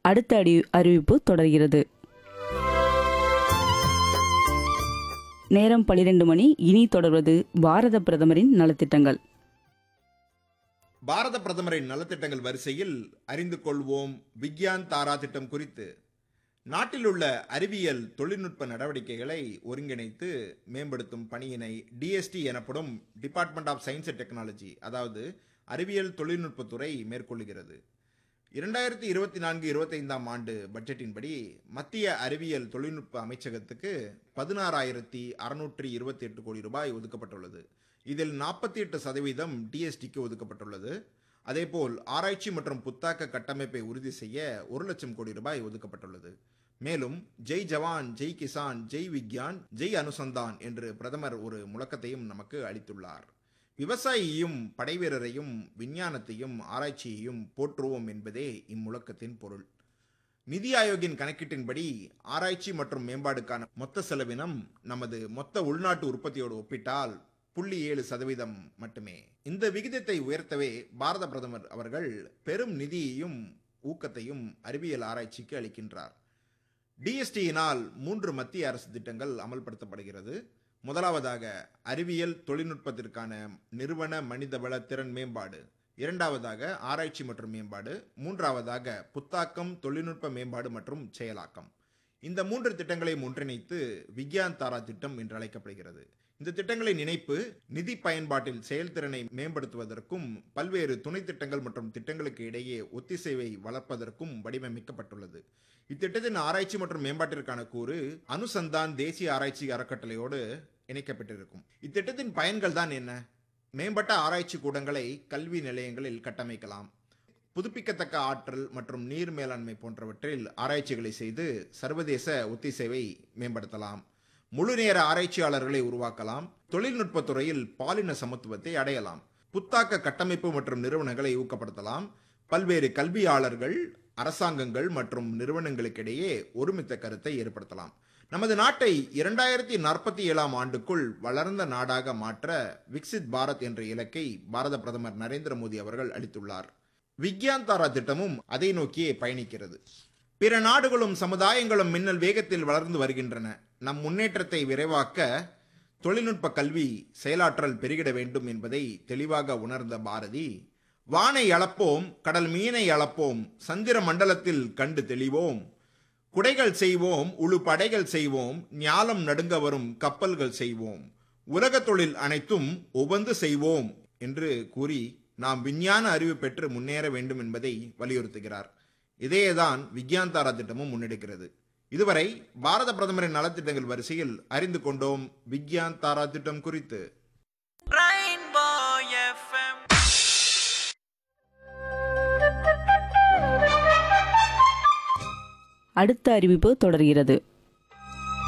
அடுத்த அடி அறிவிப்பு தொடர்கிறது நேரம் பனிரெண்டு மணி இனி தொடர்வது பாரத பிரதமரின் நலத்திட்டங்கள் பாரத பிரதமரின் நலத்திட்டங்கள் வரிசையில் அறிந்து கொள்வோம் விக்யான் தாரா திட்டம் குறித்து நாட்டில் உள்ள அறிவியல் தொழில்நுட்ப நடவடிக்கைகளை ஒருங்கிணைத்து மேம்படுத்தும் பணியினை டிஎஸ்டி எனப்படும் department of science and technology அதாவது அறிவியல் தொழில்நுட்பத்துறை மேற்கொள்கிறது இரண்டாயிரத்தி இருபத்தி நான்கு இருபத்தைந்தாம் ஆண்டு பட்ஜெட்டின்படி மத்திய அறிவியல் தொழில்நுட்ப அமைச்சகத்துக்கு பதினாறாயிரத்தி அறுநூற்றி இருபத்தி எட்டு கோடி ரூபாய் ஒதுக்கப்பட்டுள்ளது இதில் நாற்பத்தி எட்டு சதவீதம் டிஎஸ்டிக்கு ஒதுக்கப்பட்டுள்ளது அதேபோல் ஆராய்ச்சி மற்றும் புத்தாக்க கட்டமைப்பை உறுதி செய்ய ஒரு லட்சம் கோடி ரூபாய் ஒதுக்கப்பட்டுள்ளது மேலும் ஜெய் ஜவான் ஜெய் கிசான் ஜெய் விக்யான் ஜெய் அனுசந்தான் என்று பிரதமர் ஒரு முழக்கத்தையும் நமக்கு அளித்துள்ளார் விவசாயியையும் படைவீரரையும் விஞ்ஞானத்தையும் ஆராய்ச்சியையும் போற்றுவோம் என்பதே இம்முழக்கத்தின் பொருள் நிதி ஆயோக்கின் கணக்கீட்டின்படி ஆராய்ச்சி மற்றும் மேம்பாடுக்கான மொத்த செலவினம் நமது மொத்த உள்நாட்டு உற்பத்தியோடு ஒப்பிட்டால் புள்ளி ஏழு சதவீதம் மட்டுமே இந்த விகிதத்தை உயர்த்தவே பாரத பிரதமர் அவர்கள் பெரும் நிதியையும் ஊக்கத்தையும் அறிவியல் ஆராய்ச்சிக்கு அளிக்கின்றார் டிஎஸ்டியினால் மூன்று மத்திய அரசு திட்டங்கள் அமல்படுத்தப்படுகிறது முதலாவதாக அறிவியல் தொழில்நுட்பத்திற்கான நிறுவன மனிதவள திறன் மேம்பாடு இரண்டாவதாக ஆராய்ச்சி மற்றும் மேம்பாடு மூன்றாவதாக புத்தாக்கம் தொழில்நுட்ப மேம்பாடு மற்றும் செயலாக்கம் இந்த மூன்று திட்டங்களையும் ஒன்றிணைத்து விக்யான் தாரா திட்டம் என்று அழைக்கப்படுகிறது இந்த திட்டங்களின் இணைப்பு நிதி பயன்பாட்டில் செயல்திறனை மேம்படுத்துவதற்கும் பல்வேறு துணை திட்டங்கள் மற்றும் திட்டங்களுக்கு இடையே ஒத்திசைவை வளர்ப்பதற்கும் வடிவமைக்கப்பட்டுள்ளது இத்திட்டத்தின் ஆராய்ச்சி மற்றும் மேம்பாட்டிற்கான கூறு அனுசந்தான் தேசிய ஆராய்ச்சி அறக்கட்டளையோடு இணைக்கப்பட்டிருக்கும் இத்திட்டத்தின் பயன்கள் தான் என்ன மேம்பட்ட ஆராய்ச்சி கூடங்களை கல்வி நிலையங்களில் கட்டமைக்கலாம் புதுப்பிக்கத்தக்க ஆற்றல் மற்றும் நீர் மேலாண்மை போன்றவற்றில் ஆராய்ச்சிகளை செய்து சர்வதேச ஒத்திசைவை மேம்படுத்தலாம் முழு நேர ஆராய்ச்சியாளர்களை உருவாக்கலாம் தொழில்நுட்பத் துறையில் பாலின சமத்துவத்தை அடையலாம் புத்தாக்க கட்டமைப்பு மற்றும் நிறுவனங்களை ஊக்கப்படுத்தலாம் பல்வேறு கல்வியாளர்கள் அரசாங்கங்கள் மற்றும் நிறுவனங்களுக்கிடையே ஒருமித்த கருத்தை ஏற்படுத்தலாம் நமது நாட்டை இரண்டாயிரத்தி நாற்பத்தி ஏழாம் ஆண்டுக்குள் வளர்ந்த நாடாக மாற்ற விக்சித் பாரத் என்ற இலக்கை பாரத பிரதமர் நரேந்திர மோடி அவர்கள் அளித்துள்ளார் விக்யான் தாரா திட்டமும் அதை நோக்கியே பயணிக்கிறது பிற நாடுகளும் சமுதாயங்களும் மின்னல் வேகத்தில் வளர்ந்து வருகின்றன நம் முன்னேற்றத்தை விரைவாக்க தொழில்நுட்ப கல்வி செயலாற்றல் பெருகிட வேண்டும் என்பதை தெளிவாக உணர்ந்த பாரதி வானை அளப்போம் கடல் மீனை அளப்போம் சந்திர மண்டலத்தில் கண்டு தெளிவோம் குடைகள் செய்வோம் உழு படைகள் செய்வோம் ஞாலம் நடுங்க வரும் கப்பல்கள் செய்வோம் உலக தொழில் அனைத்தும் உபந்து செய்வோம் என்று கூறி நாம் விஞ்ஞான அறிவு பெற்று முன்னேற வேண்டும் என்பதை வலியுறுத்துகிறார் இதையேதான் விக்யான் தாரா திட்டமும் முன்னெடுக்கிறது இதுவரை பாரத பிரதமரின் நலத்திட்டங்கள் வரிசையில் அறிந்து கொண்டோம் விக்யான் தாரா திட்டம் குறித்து Rainbow FM. அடுத்த அறிவிப்பு தொடர்கிறது